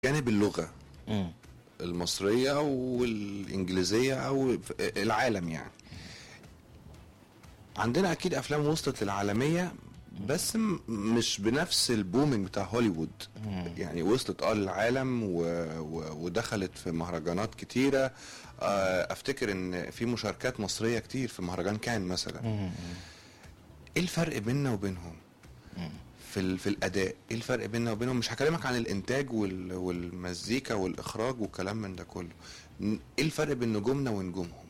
جانب اللغه مم. المصريه والانجليزيه او في العالم يعني عندنا اكيد افلام وصلت للعالميه بس م- مش بنفس البومينج بتاع هوليوود يعني وصلت اه للعالم و... و... ودخلت في مهرجانات كتيره آه، افتكر ان في مشاركات مصريه كتير في مهرجان كان مثلا مم. ايه الفرق بيننا وبينهم في ال... في الاداء ايه الفرق بيننا وبينهم مش هكلمك عن الانتاج وال... والمزيكا والاخراج والكلام من ده كله ن- ايه الفرق بين نجومنا ونجومهم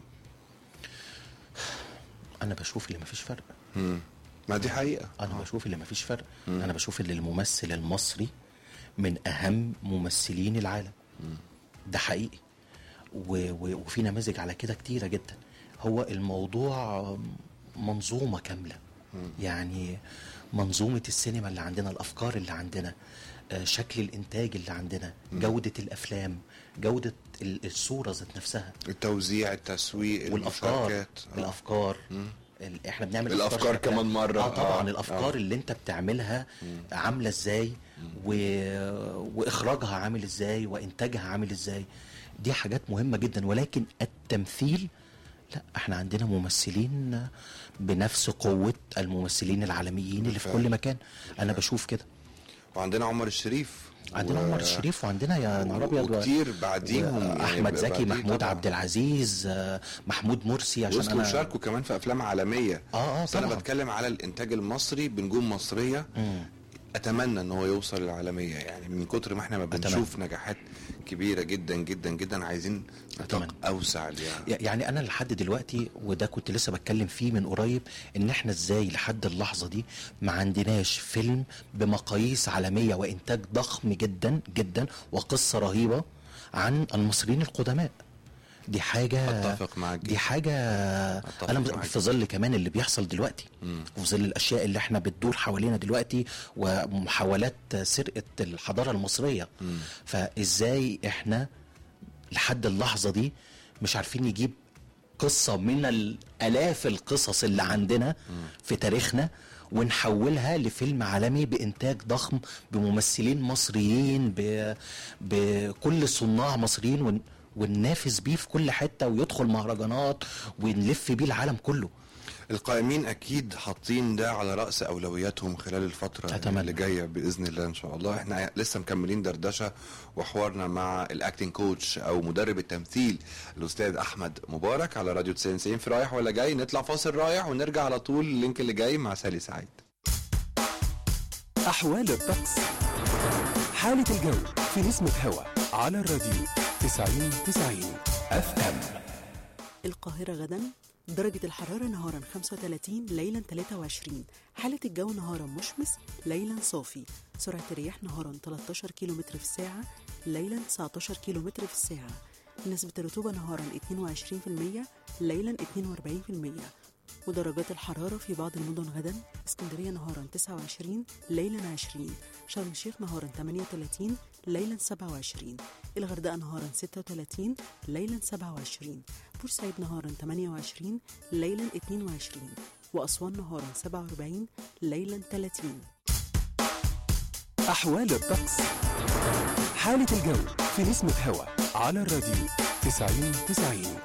انا بشوف اللي مفيش فرق مم. ما دي حقيقه انا بشوف اللي مفيش فرق انا بشوف اللي الممثل المصري من اهم ممثلين العالم ده حقيقي و... و... وفي نماذج على كده كتيره جدا هو الموضوع منظومه كامله يعني منظومه السينما اللي عندنا الافكار اللي عندنا آه، شكل الانتاج اللي عندنا جوده الافلام جوده ال- الصوره ذات نفسها التوزيع التسويق والافكار المشاركات آه. الافكار ال- احنا بنعمل الأفكار شكلها. كمان مرة. اه طبعا آه، الافكار آه. اللي انت بتعملها عامله ازاي و... واخراجها عامل ازاي وانتاجها عامل ازاي دي حاجات مهمه جدا ولكن التمثيل لا احنا عندنا ممثلين بنفس قوه الممثلين العالميين اللي في بالفعل. كل مكان انا بشوف كده وعندنا عمر الشريف عندنا عمر الشريف وعندنا يا نهار ابيض و- وكتير بعديهم و- يعني احمد زكي بعديه محمود طبعاً. عبد العزيز آه، محمود مرسي عشان وصلوا انا وشاركوا كمان في افلام عالميه اه اه بس انا طبعا بتكلم على الانتاج المصري بنجوم مصريه مم. اتمنى ان هو يوصل للعالميه يعني من كتر ما احنا ما أتمنى. بنشوف نجاحات كبيره جدا جدا جدا عايزين نطاق أتمنى. اوسع ليها يعني انا لحد دلوقتي وده كنت لسه بتكلم فيه من قريب ان احنا ازاي لحد اللحظه دي ما عندناش فيلم بمقاييس عالميه وانتاج ضخم جدا جدا وقصه رهيبه عن المصريين القدماء دي حاجه اتفق معاك دي جدا. حاجه أتفق انا معاك. في ظل كمان اللي بيحصل دلوقتي مم. وفي ظل الاشياء اللي احنا بتدور حوالينا دلوقتي ومحاولات سرقه الحضاره المصريه مم. فازاي احنا لحد اللحظه دي مش عارفين نجيب قصه من الالاف القصص اللي عندنا في تاريخنا ونحولها لفيلم عالمي بانتاج ضخم بممثلين مصريين ب... بكل صناع مصريين ون... وننافس بيه في كل حته ويدخل مهرجانات ونلف بيه العالم كله القائمين اكيد حاطين ده على راس اولوياتهم خلال الفتره أتمنى. اللي جايه باذن الله ان شاء الله احنا لسه مكملين دردشه وحوارنا مع الاكتنج كوتش او مدرب التمثيل الاستاذ احمد مبارك على راديو 99 في رايح ولا جاي نطلع فاصل رايح ونرجع على طول اللينك اللي جاي مع سالي سعيد أحوال الطقس حالة الجو في نسمة هوا على الراديو 90 90 اف ام القاهرة غدا درجة الحرارة نهارا 35 ليلا 23 حالة الجو نهارا مشمس ليلا صافي سرعة الرياح نهارا 13 كيلومتر في الساعة ليلا 19 كيلومتر في الساعة نسبة الرطوبة نهارا 22% ليلا 42% ودرجات الحرارة في بعض المدن غدا اسكندرية نهارا 29 ليلا 20 شرم الشيخ نهارا 38 ليلا 27 الغردقة نهارا 36 ليلا 27 بورسعيد نهارا 28 ليلا 22 وأسوان نهارا 47 ليلا 30 أحوال الطقس حالة الجو في نسمة هوا على الراديو 90 90